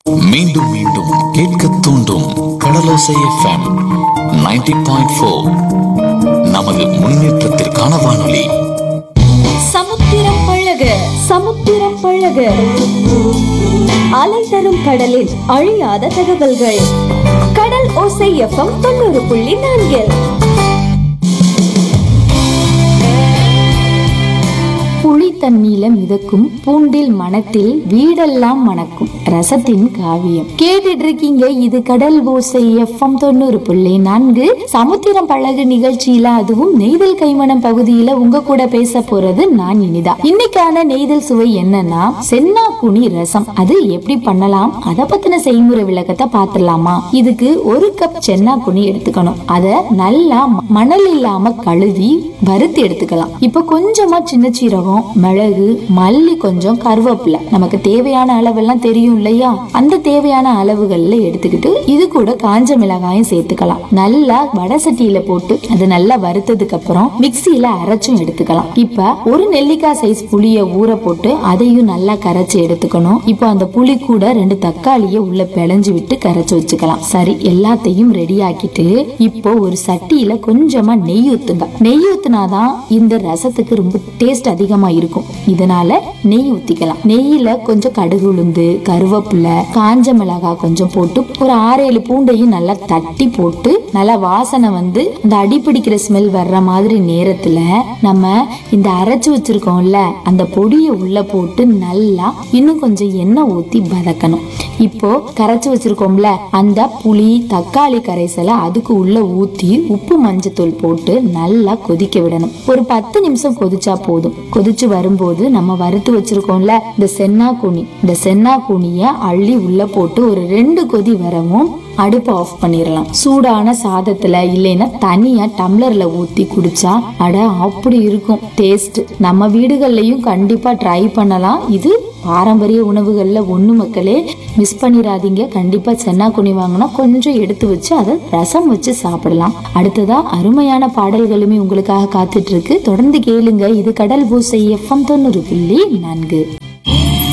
மீண்டும் மீண்டும் கேட்க தூண்டும் கடலோசை எஃப்எம் 90.4 பாயிண்ட் ஃபோர் நமது முன்னேற்றத்திற்கான வானொலி சமுத்திரம் பழக சமுத்திரம் பழக அலை தரும் கடலில் அழியாத தகவல்கள் கடல் ஓசை எஃப்எம் தொண்ணூறு புள்ளி நான்கில் புளி தண்ணீல மிதக்கும் பூண்டில் மனத்தில் வீடெல்லாம் மணக்கும் ரசத்தின் காவியம் கேட்டுட்டு இருக்கீங்க இது கடல் ஓசை எஃப்எம் தொண்ணூறு புள்ளி நான்கு சமுத்திரம் பழகு நிகழ்ச்சியில அதுவும் நெய்தல் கைமணம் பகுதியில உங்க கூட பேச போறது நான் இனிதா இன்னைக்கான நெய்தல் சுவை என்னன்னா சென்னா குனி ரசம் அது எப்படி பண்ணலாம் அத பத்தின செய்முறை விளக்கத்தை பாத்துடலாமா இதுக்கு ஒரு கப் சென்னா குனி எடுத்துக்கணும் அத நல்லா ம- மணல் இல்லாம கழுவி வறுத்து எடுத்துக்கலாம் இப்ப கொஞ்சமா சின்ன சீரகம் மிளகு மல்லி கொஞ்சம் கருவேப்பிலை நமக்கு தேவையான அளவெல்லாம் தெரியும் இல்லையா அந்த தேவையான அளவுகள்ல எடுத்துக்கிட்டு இது கூட காஞ்ச மிளகாயும் சேர்த்துக்கலாம் நல்லா வடை சட்டியில போட்டு அது நல்லா வறுத்ததுக்கு அப்புறம் மிக்சியில அரைச்சும் எடுத்துக்கலாம் இப்ப ஒரு நெல்லிக்காய் சைஸ் புளிய ஊற போட்டு அதையும் நல்லா கரைச்சு எடுத்துக்கணும் இப்போ அந்த புளி கூட ரெண்டு தக்காளிய உள்ள பிழைஞ்சு விட்டு கரைச்சு வச்சுக்கலாம் சரி எல்லாத்தையும் ரெடி ஆக்கிட்டு இப்போ ஒரு சட்டியில கொஞ்சமா நெய் ஊத்துங்க நெய் ஊத்துனாதான் இந்த ரசத்துக்கு ரொம்ப டேஸ்ட் அதிகமா இருக்கும் இதனால நெய் ஊத்திக்கலாம் நெய்யில கொஞ்சம் கடுகு உளுந்து கருவேப்பிலை காஞ்ச மிளகாய் கொஞ்சம் போட்டு ஒரு ஆறு ஏழு பூண்டையும் நல்லா தட்டி போட்டு நல்லா வாசனை வந்து இந்த அடிப்பிடிக்கிற ஸ்மெல் வர்ற மாதிரி நேரத்துல நம்ம இந்த அரைச்சு வச்சிருக்கோம்ல அந்த பொடியை உள்ள போட்டு நல்லா இன்னும் கொஞ்சம் எண்ணெய் ஊத்தி வதக்கணும் இப்போ கரைச்சு வச்சிருக்கோம்ல அந்த புளி தக்காளி கரைசலை அதுக்கு உள்ள ஊத்தி உப்பு மஞ்சத்தூள் போட்டு நல்லா கொதிக்க விடணும் ஒரு பத்து நிமிஷம் கொதிச்சா போதும் கொதிச்சு வரும்போது நம்ம வறுத்து வச்சிருக்கோம்ல இந்த சென்னா கூனி இந்த சென்னா கூனிய அள்ளி உள்ள போட்டு ஒரு ரெண்டு கொதி வரவும் அடுப்பை ஆஃப் பண்ணிடலாம் சூடான சாதத்துல இல்லைன்னா தனியா டம்ளர்ல ஊத்தி குடிச்சா அட அப்படி இருக்கும் டேஸ்ட் நம்ம வீடுகள்லயும் கண்டிப்பா ட்ரை பண்ணலாம் இது பாரம்பரிய உணவுகள்ல ஒண்ணு மக்களே மிஸ் பண்ணிடாதீங்க கண்டிப்பா சென்னா குனி வாங்கினா கொஞ்சம் எடுத்து வச்சு அதை ரசம் வச்சு சாப்பிடலாம் அடுத்ததா அருமையான பாடல்களுமே உங்களுக்காக காத்துட்டு இருக்கு தொடர்ந்து கேளுங்க இது கடல் பூசை எஃப்எம் தொண்ணூறு புள்ளி நான்கு